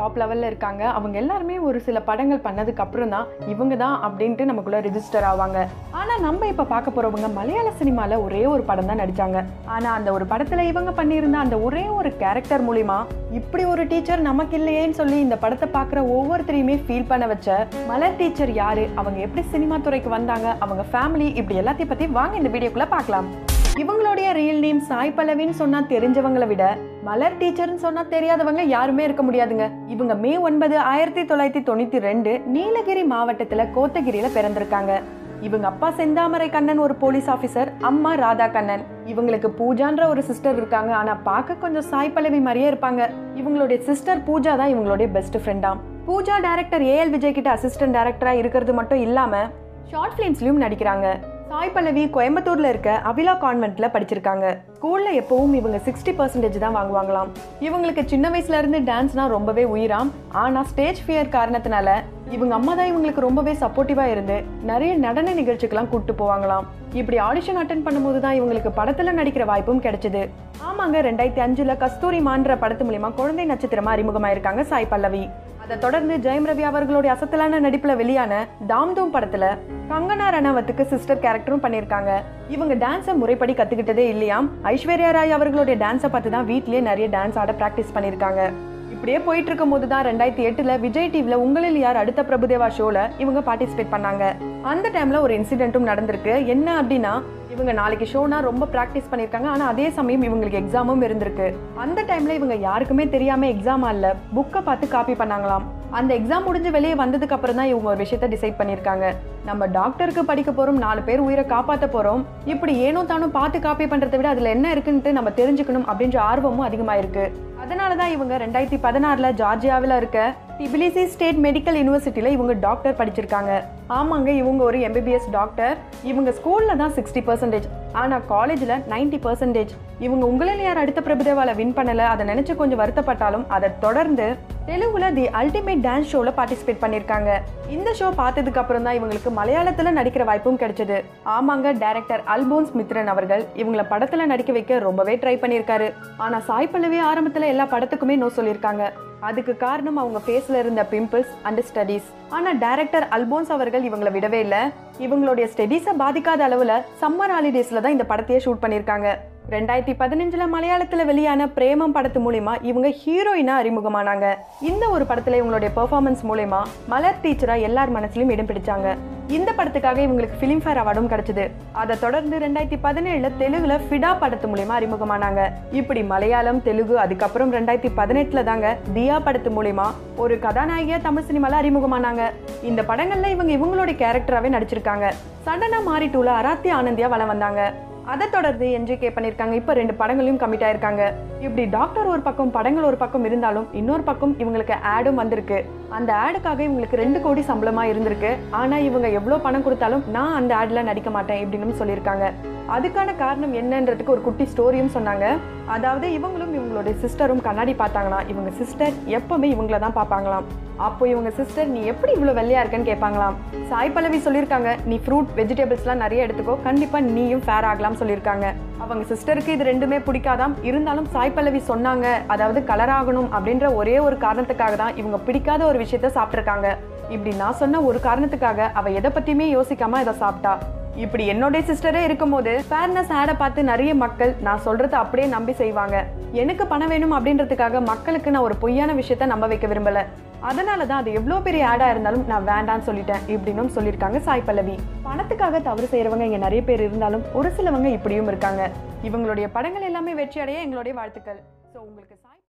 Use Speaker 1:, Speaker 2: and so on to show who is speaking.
Speaker 1: top லெவலில் இருக்காங்க அவங்க எல்லாருமே ஒரு சில படங்கள் பண்ணதுக்கு அப்புறம் தான் இவங்க தான் அப்படின்ட்டு நமக்குள்ள ரெஜிஸ்டர் ஆவாங்க ஆனால் நம்ம இப்போ பார்க்க போகிறவங்க மலையாள சினிமாவில் ஒரே ஒரு படம் தான் நடித்தாங்க ஆனால் அந்த ஒரு படத்தில் இவங்க பண்ணியிருந்த அந்த ஒரே ஒரு கேரக்டர் மூலிமா இப்படி ஒரு டீச்சர் நமக்கு இல்லையேன்னு சொல்லி இந்த படத்தை பார்க்குற ஒவ்வொருத்தரையுமே ஃபீல் பண்ண வச்ச மலர் டீச்சர் யாரு அவங்க எப்படி சினிமா துறைக்கு வந்தாங்க அவங்க ஃபேமிலி இப்படி எல்லாத்தையும் பற்றி வாங்க இந்த வீடியோக்குள்ளே பார்க்கலாம் இவங்களுடைய ரியல் நேம் சாய் பல்லவின்னு சொன்னா தெரிஞ்சவங்களை விட மலர் டீச்சர்னு சொன்னா தெரியாதவங்க யாருமே இருக்க முடியாதுங்க இவங்க மே ஒன்பது ஆயிரத்தி தொள்ளாயிரத்தி தொண்ணூத்தி ரெண்டு நீலகிரி மாவட்டத்துல கோத்தகிரியில பிறந்திருக்காங்க இவங்க அப்பா செந்தாமரை கண்ணன் ஒரு போலீஸ் ஆபீசர் அம்மா ராதா கண்ணன் இவங்களுக்கு பூஜான்ற ஒரு சிஸ்டர் இருக்காங்க ஆனா பார்க்க கொஞ்சம் சாய் பல்லவி மாதிரியே இருப்பாங்க இவங்களுடைய சிஸ்டர் பூஜா தான் இவங்களுடைய பெஸ்ட் ஃப்ரெண்டாம் பூஜா டைரக்டர் ஏஎல் விஜய் கிட்ட அசிஸ்டன்ட் டைரக்டரா இருக்கிறது மட்டும் இல்லாம ஷார்ட் ஃபிலிம்ஸ்லயும் நடிக்கிறாங்க சாய் பல்லவி கோயம்புத்தூர்ல இருக்க அவிலா கான்வென்ட்ல படிச்சிருக்காங்க ஸ்கூல்ல எப்பவும் இவங்க சிக்ஸ்டி பர்சன்டேஜ் தான் வாங்குவாங்களாம் இவங்களுக்கு சின்ன வயசுல இருந்து டான்ஸ்னா ரொம்பவே உயிராம் ஆனா ஸ்டேஜ் ஃபியர் காரணத்தினால இவங்க அம்மா தான் இவங்களுக்கு ரொம்பவே சப்போர்ட்டிவா இருந்து நிறைய நடன நிகழ்ச்சிக்கெல்லாம் கூப்பிட்டு போவாங்களாம் இப்படி ஆடிஷன் அட்டன் பண்ணும்போது தான் இவங்களுக்கு படத்துல நடிக்கிற வாய்ப்பும் கிடைச்சது ஆமாங்க ரெண்டாயிரத்தி அஞ்சுல கஸ்தூரி மான்ற படத்து மூலியமா குழந்தை நட்சத்திரமா அறிமுகமாயிருக்காங்க சாய் பல்லவி அதை தொடர்ந்து ஜெயம் ரவி அவர்களுடைய அசத்தலான நடிப்புல வெளியான தாம் தூம் படத்துல கங்கனா ரணவத்துக்கு சிஸ்டர் கேரக்டரும் பண்ணியிருக்காங்க இவங்க டான்ஸை முறைப்படி கத்துக்கிட்டதே இல்லையாம் ஐஸ்வர்யா ராய் அவர்களுடைய டான்ஸை பார்த்து தான் வீட்லயே நிறைய டான்ஸ் ஆட பிராக்டிஸ் பண்ணியிருக்காங்க இப்படியே போயிட்டு இருக்கும் போது தான் ரெண்டாயிரத்தி எட்டுல விஜய் டிவில உங்களில் யார் அடுத்த பிரபுதேவா ஷோல இவங்க பார்ட்டிசிபேட் பண்ணாங்க அந்த டைம்ல ஒரு இன்சிடென்ட்டும் நடந்திருக்கு என்ன அப்படின்னா இவங்க நாளைக்கு ஷோனா ரொம்ப ப்ராக்டிஸ் பண்ணியிருக்காங்க ஆனால் அதே சமயம் இவங்களுக்கு எக்ஸாமும் இருந்திருக்கு அந்த டைம்ல இவங்க யாருக்குமே தெரியாம எக்ஸாம் அல்ல புக்கை பார்த்து காப்பி பண்ணாங்களாம் அந்த எக்ஸாம் முடிஞ்சு வெளியே வந்ததுக்கு அப்புறம் தான் இவங்க ஒரு விஷயத்த டிசைட் பண்ணியிருக்காங்க நம்ம டாக்டருக்கு படிக்க போறோம் நாலு பேர் உயிரை காப்பாற்ற போறோம் இப்படி ஏனோ தானும் பார்த்து காப்பி பண்றதை விட அதுல என்ன இருக்குன்ட்டு நம்ம தெரிஞ்சுக்கணும் அப்படின்ற ஆர்வமும் அதிகமாயிருக்கு அதனால தான் இவங்க ரெண்டாயிரத்தி பதினாறுல ஜார்ஜியாவில் இருக்க டிபிலிசி ஸ்டேட் மெடிக்கல் யூனிவர்சிட்டியில இவங்க டாக்டர் படிச்சிருக்காங்க ஆமாங்க இவங்க ஒரு எம்பிபிஎஸ் டாக்டர் இவங்க ஸ்கூல்ல தான் சிக்ஸ்டி பர்சன்டேஜ் ஆனா காலேஜ்ல நைன்டி பர்சன்டேஜ் இவங்க உங்களில் யார் அடுத்த பிரபுதேவால வின் பண்ணல அதை நினைச்சு கொஞ்சம் வருத்தப்பட்டாலும் அதை தொடர்ந்து தெலுங்குல தி அல்டிமேட் டான்ஸ் ஷோல பார்ட்டிசிபேட் பண்ணிருக்காங்க இந்த ஷோ பார்த்ததுக்கு அப்புறம் தான் இவங்களுக்கு மலையாளத்துல நடிக்கிற வாய்ப்பும் கிடைச்சது ஆமாங்க டைரக்டர் அல்போன்ஸ் மித்ரன் அவர்கள் இவங்கள படத்துல நடிக்க வைக்க ரொம்பவே ட்ரை பண்ணியிருக்காரு ஆனா சாய் பல்லவி ஆரம்பத்துல எல்லா படத்துக்குமே நோ சொல்லியிருக்காங்க அதுக்கு காரணம் அவங்க ஃபேஸ்ல இருந்த பிம்பிள்ஸ் அண்ட் ஸ்டடீஸ் ஆனா டைரக்டர் அல்போன்ஸ் அவர்கள் இவங்கள விடவே இல்லை இவங்களுடைய ஸ்டடீஸை பாதிக்காத அளவுல சம்மர் ஹாலிடேஸ்ல தான் இந்த படத்தையே ஷூட் பண்ணியிருக்காங்க ரெண்டாயிரத்தி பதினஞ்சுல மலையாளத்துல வெளியான பிரேமம் படத்து மூலியமா இவங்க ஹீரோயினா அறிமுகமானாங்க இந்த ஒரு படத்துல இவங்களுடைய பெர்ஃபார்மன்ஸ் மூலியமா மலர் டீச்சரா எல்லார் மனசுலயும் இடம் பிடிச்சாங்க இந்த படத்துக்காக இவங்களுக்கு ஃபிலிம்ஃபேர் அவார்டும் கிடைச்சது அதை தொடர்ந்து ரெண்டாயிரத்தி பதினேழுல தெலுங்குல ஃபிடா படத்து மூலியமா அறிமுகமானாங்க இப்படி மலையாளம் தெலுங்கு அதுக்கப்புறம் ரெண்டாயிரத்தி பதினெட்டுல தாங்க தியா படத்து மூலியமா ஒரு கதாநாயகியா தமிழ் சினிமால அறிமுகமானாங்க இந்த படங்கள்ல இவங்க இவங்களுடைய கேரக்டராகவே நடிச்சிருக்காங்க சடனா மாறி டூல அராத்தி ஆனந்தியா வளம் வந்தாங்க அதை தொடர்ந்து என்ஜிகே பண்ணியிருக்காங்க இப்போ ரெண்டு படங்களையும் கமிட் ஆயிருக்காங்க இப்படி டாக்டர் ஒரு பக்கம் படங்கள் ஒரு பக்கம் இருந்தாலும் இன்னொரு பக்கம் இவங்களுக்கு ஆடும் வந்திருக்கு அந்த ஆடுக்காக இவங்களுக்கு ரெண்டு கோடி சம்பளமா இருந்திருக்கு ஆனா இவங்க எவ்வளவு பணம் கொடுத்தாலும் நான் அந்த ஆட்ல நடிக்க மாட்டேன் இப்படின்னு சொல்லியிருக்காங்க அதுக்கான காரணம் என்னன்றதுக்கு ஒரு குட்டி ஸ்டோரியும் சொன்னாங்க அதாவது இவங்களும் இவங்களுடைய சிஸ்டரும் கண்ணாடி பார்த்தாங்கன்னா இவங்க சிஸ்டர் எப்பவுமே இவங்கள தான் பார்ப்பாங்களாம் அப்போ இவங்க சிஸ்டர் நீ எப்படி இவ்வளோ வெள்ளையா இருக்கன்னு கேட்பாங்களாம் சாய் பல்லவி சொல்லியிருக்காங்க நீ ஃப்ரூட் வெஜிடபிள்ஸ்லாம் நிறைய எடுத்துக்கோ கண்டிப்பா நீயும் ஃபேர் ஆகலாம் சொல்லியிருக்காங்க அவங்க சிஸ்டருக்கு இது ரெண்டுமே பிடிக்காதாம் இருந்தாலும் சாய் பல்லவி சொன்னாங்க அதாவது கலர் ஆகணும் அப்படின்ற ஒரே ஒரு காரணத்துக்காக தான் இவங்க பிடிக்காத ஒரு விஷயத்த சாப்பிட்ருக்காங்க இப்படி நான் சொன்ன ஒரு காரணத்துக்காக அவ எதை பத்தியுமே யோசிக்காம இதை சாப்பிட்டா இப்படி என்னுடைய சிஸ்டரே இருக்கும்போது ஃபேர்னஸ் ஆடை பார்த்து நிறைய மக்கள் நான் சொல்றதை அப்படியே நம்பி செய்வாங்க எனக்கு பணம் வேணும் அப்படின்றதுக்காக மக்களுக்கு நான் ஒரு பொய்யான விஷயத்த நம்ப வைக்க விரும்பல அதனால தான் அது எவ்வளோ பெரிய ஆடா இருந்தாலும் நான் வேண்டான்னு சொல்லிட்டேன் இப்படின்னும் சொல்லியிருக்காங்க சாய் பல்லவி பணத்துக்காக தவறு செய்யறவங்க இங்க நிறைய பேர் இருந்தாலும் ஒரு சிலவங்க இப்படியும் இருக்காங்க இவங்களுடைய படங்கள் எல்லாமே வெற்றி அடைய எங்களுடைய வாழ்த்துக்கள் ஸோ உங்களுக்கு சாய்